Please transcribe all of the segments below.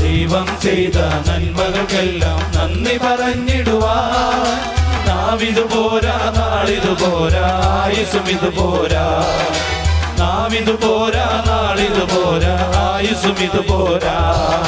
ദൈവം ചെയ്ത നന്മകൾക്കെല്ലാം നന്ദി പറഞ്ഞിടുവാൻ നാവിതു പോരാ നാളിതു പോരാ ആയുസും ഇത് പോരാ നാവിതു പോരാ നാളിതു പോരാ ആയുസും ഇത് പോരാ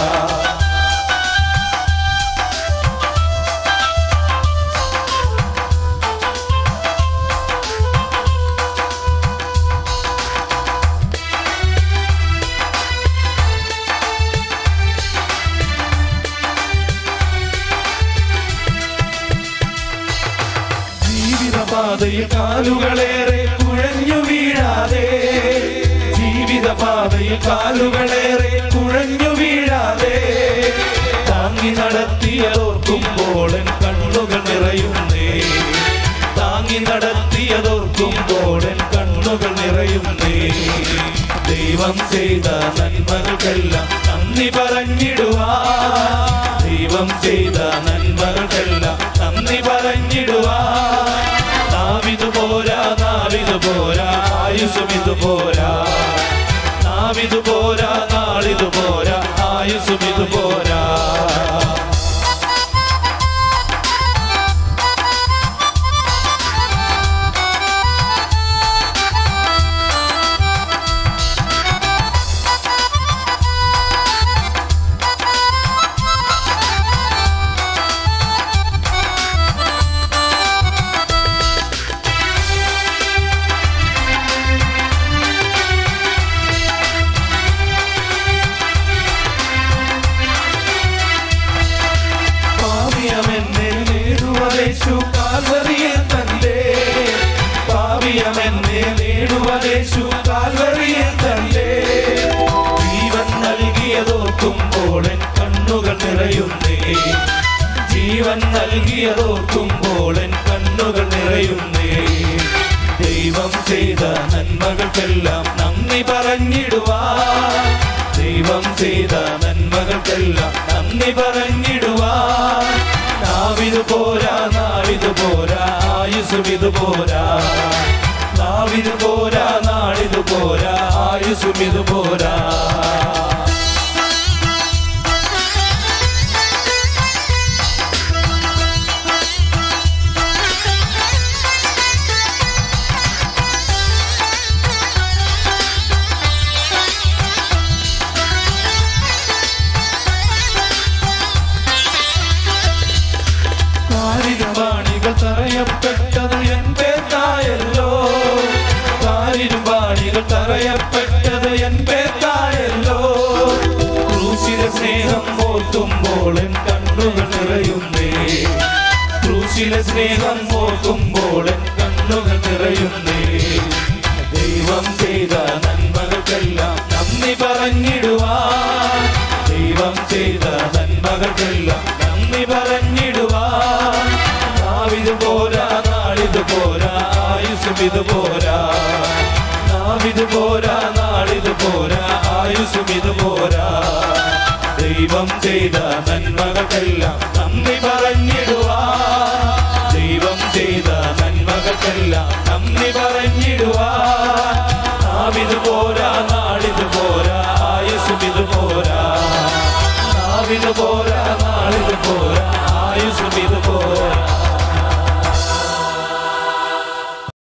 ജീവിതപാതയിൽ കാലുകളേറെ കുഴഞ്ഞു വീഴാതെ ജീവിതപാതയിൽ കാലുകളേറെ കുഴഞ്ഞു വീഴാതെ താങ്ങി നടത്തിയതോർക്കുമ്പോൾ എൻ കണ്ണുകൾ നിറയുന്നേ താങ്ങി നടത്തിയതോർക്കുമ്പോൾ എൻ കണ്ണുകൾ നിറയുന്നേ ദൈവം ചെയ്ത നന്മകൾക്കെല്ലാം നന്ദി പറഞ്ഞിടുവാ ദൈവം ചെയ്ത നന്മകൾക്കെല്ലാം നന്ദി പറഞ്ഞിടുവാ നാവിതു പോരാ നാവിതു പോരാ ആയുസും ഇത് പോരാ നാവിതു പോരാ നാളിതു പോരാ ആയുസും ഇത് പോരാ പാവിയമെന്നെ നേടുവതേശു കാൽവറിയിൽ തന്റെ പാവിയമെന്നെ നേടുവതേശു കാൽവറിയിൽ തന്റെ ജീവൻ നൽകിയതോർക്കുമ്പോൾ എൻ കണ്ണുകൾ നിറയുന്നേ ജീവൻ നൽകിയതോർക്കുമ്പോൾ എൻ കണ്ണുകൾ നിറയുന്നേ ദൈവം ചെയ്ത നന്മകൾക്കെല്ലാം നന്ദി പറഞ്ഞിടുവാ ദൈവം ചെയ്ത നന്മകൾക്കെല്ലാം നന്ദി പറഞ്ഞിടുവാ നാവിതു പോരാ നാവിതു പോരാ ആയുസും ഇത് പോരാ നാവിതു പോരാ നാളിതു പോരാ ആയുസും ഇത് പോരാ കാരിരുവാണികൾ തറയപ്പെട്ടത് എൻ പേർക്കായല്ലോ കാരിരുവാണികൾ തറയപ്പെട്ടത് എൻ പേർക്കായല്ലോ ക്രൂശിലെ സ്നേഹം ഓർക്കുമ്പോൾ എൻ കണ്ണുകൾ നിറയുന്നേ ക്രൂശിലെ സ്നേഹം ഓർക്കുമ്പോൾ എൻ കണ്ണുകൾ നിറയുന്നേ ദൈവം ചെയ്ത നന്മകൾക്കെല്ലാം നന്ദി പറഞ്ഞിടുവാൻ ദൈവം ചെയ്ത നന്മകൾക്കെല്ലാം നന്ദി പറഞ്ഞിടുവാൻ നാവിത് പോരാ നാളിത് പോരാ ആയുസും ഇത് പോരാ നാവിത് പോരാ നാളിത് പോരാ ആയുസും ഇത് പോരാ ദൈവം ചെയ്ത നന്മകൾക്കെല്ലാം നന്ദി പറഞ്ഞിടുവാൻ ദൈവം ചെയ്ത നന്മകൾക്കെല്ലാം നന്ദി പറഞ്ഞിടുവാൻ നാവിത് പോരാ നാളിത് പോരാ ആയുസും ഇത് പോരാ നാവിത് പോരാ നാളിത് പോരാ